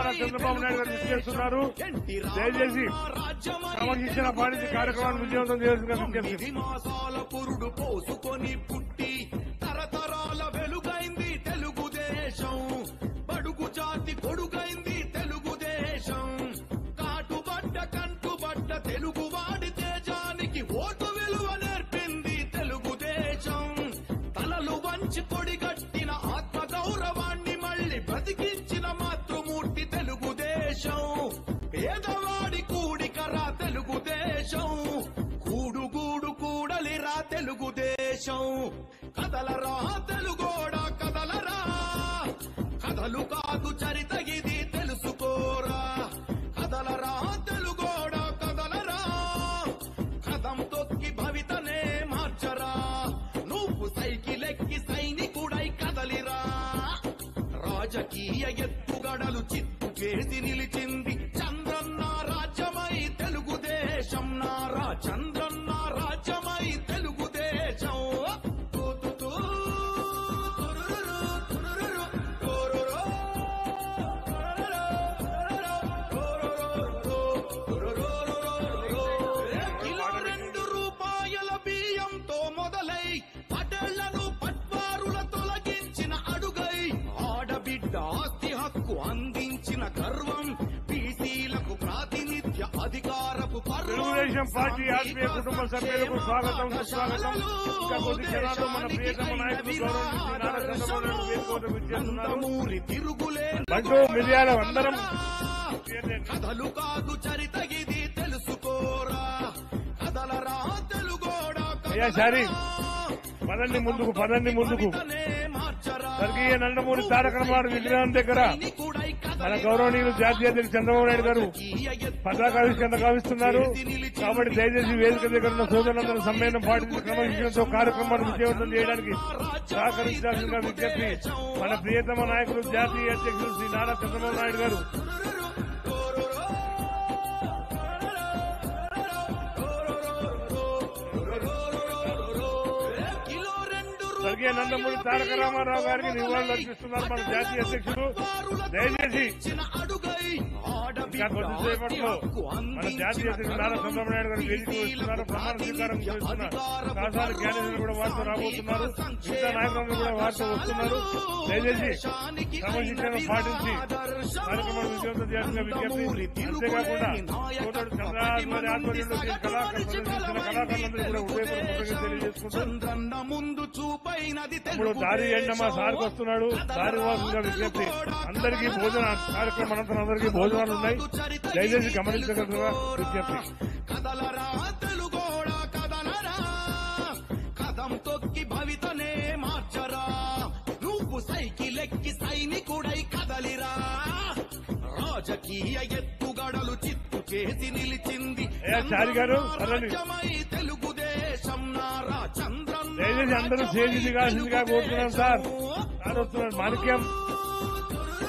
నారా చంద్రబాబు నాయుడు గారు చేస్తున్నారు దయచేసి క్రమశిక్షణ పాటించి కార్యక్రమాన్ని విజయవంతం చేయాల్సిందిగా విజ్ఞప్తి తొమ్మిది మాసాల పురుడు పోసుకొని పుట్టి తరతరాల వెలుగైంది తెలుగుదేశం బడుగు జాతి కొడుగైంది తెలుగుదేశం కాటుబడ్డ కంటుబడ్డ తెలుగువాడి తేజానికి ఓటు విలువ నేర్పింది తెలుగుదేశం తలలు వంచి పొడిగట్టిన ఆత్మ గౌరవాన్ని మళ్ళీ బ్రతికించిన మాతృమూర్తి తెలుగుదేశం పేదవాడి కూడికరా తెలుగుదేశం కూడు గూడు కూడలిరా తెలుగుదేశం కదలరా తెలుగోడా కదలరా కథలు కాదు చరిత ఇది తెలుసుకోరా కదలరా తెలుగోడా కదలరా కథం తొక్కి భవితనే మార్చరా నువ్వు సైకిల్ ఎక్కి సైనికుడై కదలిరా రాజకీయ ఎత్తుగడలు చిత్తు చేసి నిలిచింది చంద్రన్న రాజ్యమై తెలుగుదేశం నారా చంద్రన్న రాజ్యమై తెలుగుదేశం తూ తూ తూ, తురురురు, తురురురు, తురురు, కిలో రెండు రూపాయల బియ్యంతో మొదలై పటేళ్లను పట్వారుల తొలగించిన అడుగై ఆడబిడ్డ ఆస్తి హక్కు అందించిన గర్వం బీసీలకు ప్రాతినిధ్య అధికారపు పర్వం తెలుగుదేశం పార్టీ ఆత్మీయ కుటుంబ సభ్యులకు స్వాగతం సుస్వాగతం ఇంకా కొద్ది క్షణాల్లో మన ప్రియతమ నాయకులు గౌరవించి నారా చంద్రబాబు నాయుడు వేదిక వద్ద విచ్చేస్తున్నారు నందమూరి తిరుగులే బంటు మిర్యాల అందరం కథలు కాదు చరిత ఇది తెలుసుకోరా కథలరా తెలుగోడా అయ్యా శారీ పదండి ముందుకు పదండి ముందుకు స్వర్గీయ నందమూరి తారక రామారావు విగ్రహం దగ్గర మన గౌరవనీయులు జాతీయ అధ్యక్షులు చంద్రబాబు నాయుడు గారు పతాకావిష్కరణ కావిస్తున్నారు కాబట్టి దయచేసి వేదిక దగ్గర ఉన్న సోదరులందరూ సమ్మేళనం పాటించి క్రమశిక్షణతో కార్యక్రమాన్ని విజయవంతం చేయడానికి సహకరించాల్సిందిగా విజ్ఞప్తి మన ప్రియతమ నాయకులు జాతీయ అధ్యక్షులు శ్రీ నారా చంద్రబాబు నాయుడు గారు కిలో రెండు స్వర్గీయ నందమూరి తారక రామారావు గారికి నివాళులు అర్పిస్తున్నారు మన జాతీయ అధ్యక్షులు దయచేసి చిన్న అడుగై ఇంకా కొద్దిసేపట్లో మన జాతీయ అధ్యక్షులు నారా చంద్రబాబు నాయుడు గారు వేదిక వస్తున్నారు ప్రమాణ స్వీకారం చేస్తున్నారు కాసాల జ్ఞానేశ్వర కూడా వారితో రాబోతున్నారు మిగతా నాయకులందరూ కూడా వారితో వస్తున్నారు దయచేసి క్రమశిక్షణ పాటించి కార్యక్రమాలు విజయవంతం చేయాల్సిన విజ్ఞప్తి అంతేకాకుండా సోదరుడు చంద్రబాబు గారి ఆధ్వర్యంలో ఈ కళాకారులు ప్రదర్శించిన కళాకారులందరూ కూడా ఉదయపూర్వక తెలియజేసుకుంటూ చంద్రన్న ముందు చూపైనది ఇప్పుడు దారి ఎండ మా సార్కి వస్తున్నాడు దారి వాసుగా విజ్ఞప్తి అందరికీ భోజన కార్యక్రమం అనంతరం అందరికీ భోజనాలు ఉన్నాయి దయచేసి గమనించగలరా విజ్ఞప్తి కదలరా తెలుగోడా కదలరా కథం తొక్కి భవితనే మార్చరా నువ్వు సైకిల్ ఎక్కి సైనికుడై కదలిరా రాజకీయ ఎత్తుగడలు చిత్తు చేసి నిలిచింది ఏ, చారి గారు, పదండి. రాజ్యమై తెలుగుదేశం నారా చంద్రన్న దయచేసి అందరూ చేసి దిగాల్సిందిగా కోరుతున్నాం సార్ సార్ వస్తున్నారు మాణిక్యం